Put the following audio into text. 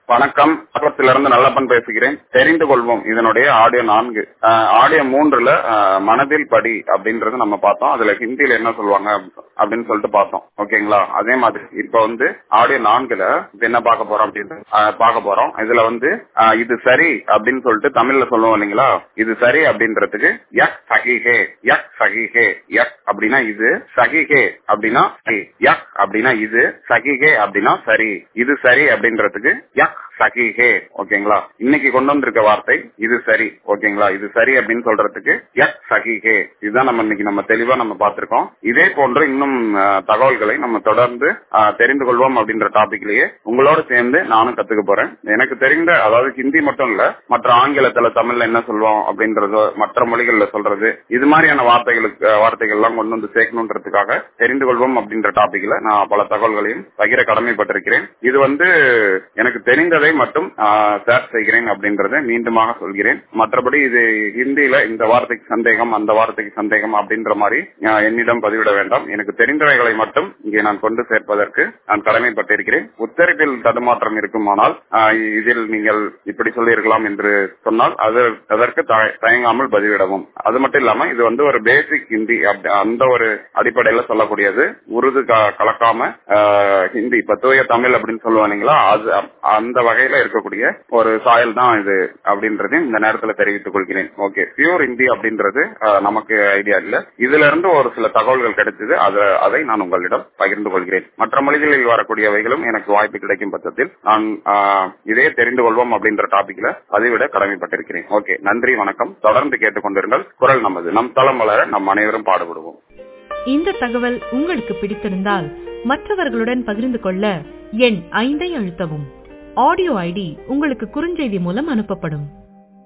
வணக்கம் பக்கத்திலிருந்து நல்லப்பன் பேசுகிறேன் தெரிந்து கொள்வோம் இதனுடைய ஆடியோ நான்கு அஹ், ஆடியோ மூன்றுல அஹ், மனதில் படி அப்படின்றது நம்ம பார்த்தோம் அதுல ஹிந்தியில என்ன சொல்லுவாங்க அப்படின்னு சொல்லிட்டு பார்த்தோம் ஓகேங்களா அதே மாதிரி இப்ப வந்து ஆடியோ நான்குல இப்ப என்ன பார்க்க போறோம் அப்படின்னு அஹ், பார்க்க போறோம் இதுல வந்து அஹ், இது சரி அப்படின்னு சொல்லிட்டு தமிழ்ல சொல்லுவோம் இல்லைங்களா இது சரி அப்படின்றதுக்கு யக் சகிஹே யக் சகிஹே யக் அப்படின்னா இது சகிஹே அப்படின்னா சரி. யக் அப்படின்னா இது சகிஹே அப்படின்னா சரி இது சரி அப்படின்றதுக்கு யக் சகிஹே ஓகேங்களா இன்னைக்கு கொண்டு வந்திருக்க வார்த்தை இது சரி ஓகேங்களா இது சரி அப்படின்னு சொல்றதுக்கு யக் சகிஹே இதுதான் நம்ம இன்னைக்கு நம்ம தெளிவா நம்ம பார்த்திருக்கோம் இதே போன்ற இன்னும் அஹ், தகவல்களை நம்ம தொடர்ந்து அஹ், தெரிந்து கொள்வோம் அப்படின்ற டாபிக்லயே உங்களோட சேர்ந்து நானும் கத்துக்க போறேன் எனக்கு தெரிந்த அதாவது ஹிந்தி மட்டும் இல்ல மற்ற ஆங்கிலத்துல தமிழ்ல என்ன சொல்லுவோம் அப்படின்றதோ மற்ற மொழிகள்ல சொல்றது இது மாதிரியான வார்த்தைகளுக்கு அஹ், வார்த்தைகள் எல்லாம் கொண்டு வந்து சேர்க்கணுன்றதுக்காக தெரிந்து கொள்வோம் அப்படின்ற டாபிக்ல நான் பல தகவல்களையும் பகிர கடமைப்பட்டிருக்கிறேன் இது வந்து எனக்கு தெரிந்ததை மட்டும் ஷேர் செய்கிறேன் அப்படின்றத மீண்டுமாக சொல்கிறேன் மற்றபடி இது ஹிந்தியில இந்த வார்த்தைக்கு சந்தேகம் அந்த வார்த்தைக்கு சந்தேகம் அப்படின்ற மாதிரி அஹ், என்னிடம் பதிவிட வேண்டாம் எனக்கு தெரிந்தவைகளை மட்டும் இங்கே நான் கொண்டு சேர்ப்பதற்கு நான் கடமைப்பட்டிருக்கிறேன் உத்தரவில் தடுமாற்றம் இருக்குமானால் அஹ், இதில் நீங்கள் இப்படி சொல்லியிருக்கலாம் என்று சொன்னால் அது அதற்கு தய- தயங்காமல் பதிவிடவும் அது மட்டும் இல்லாம இது வந்து ஒரு பேசிக் ஹிந்தி அப்படி- அந்த ஒரு அடிப்படையில சொல்லக்கூடியது உருது க- கலக்காம அஹ், ஹிந்தி இப்ப தூய தமிழ் அப்படின்னு சொல்லுவாங்களா அது அந்த வகையில இருக்கக்கூடிய ஒரு சாயல் தான் இது அப்படின்றதையும் இந்த நேரத்துல தெரிவித்துக் கொள்கிறேன் ஓகே பியூர் ஹிந்தி அப்படின்றது அஹ், நமக்கு ஐடியா இல்ல இதுல இருந்து ஒரு சில தகவல்கள் கிடைச்சது அத- அதை நான் உங்களிடம் பகிர்ந்து கொள்கிறேன் மற்ற மொழிகளில் வரக்கூடியவைகளும் எனக்கு வாய்ப்பு கிடைக்கும் பட்சத்தில் நான் அஹ், இதே தெரிந்து கொள்வோம் அப்படின்ற டாபிக்ல பதிவிட கடமைப்பட்டிருக்கிறேன் ஓகே நன்றி வணக்கம் தொடர்ந்து கேட்டுக்கொண்டிருங்கள் குரல் நமது நம் தளம் வளர நம் அனைவரும் பாடுபடுவோம் இந்த தகவல் உங்களுக்கு பிடித்திருந்தால் மற்றவர்களுடன் பகிர்ந்து கொள்ள எண் ஐந்தை அழுத்தவும் ஆடியோ ஐடி உங்களுக்கு குறுஞ்செய்தி மூலம் அனுப்பப்படும்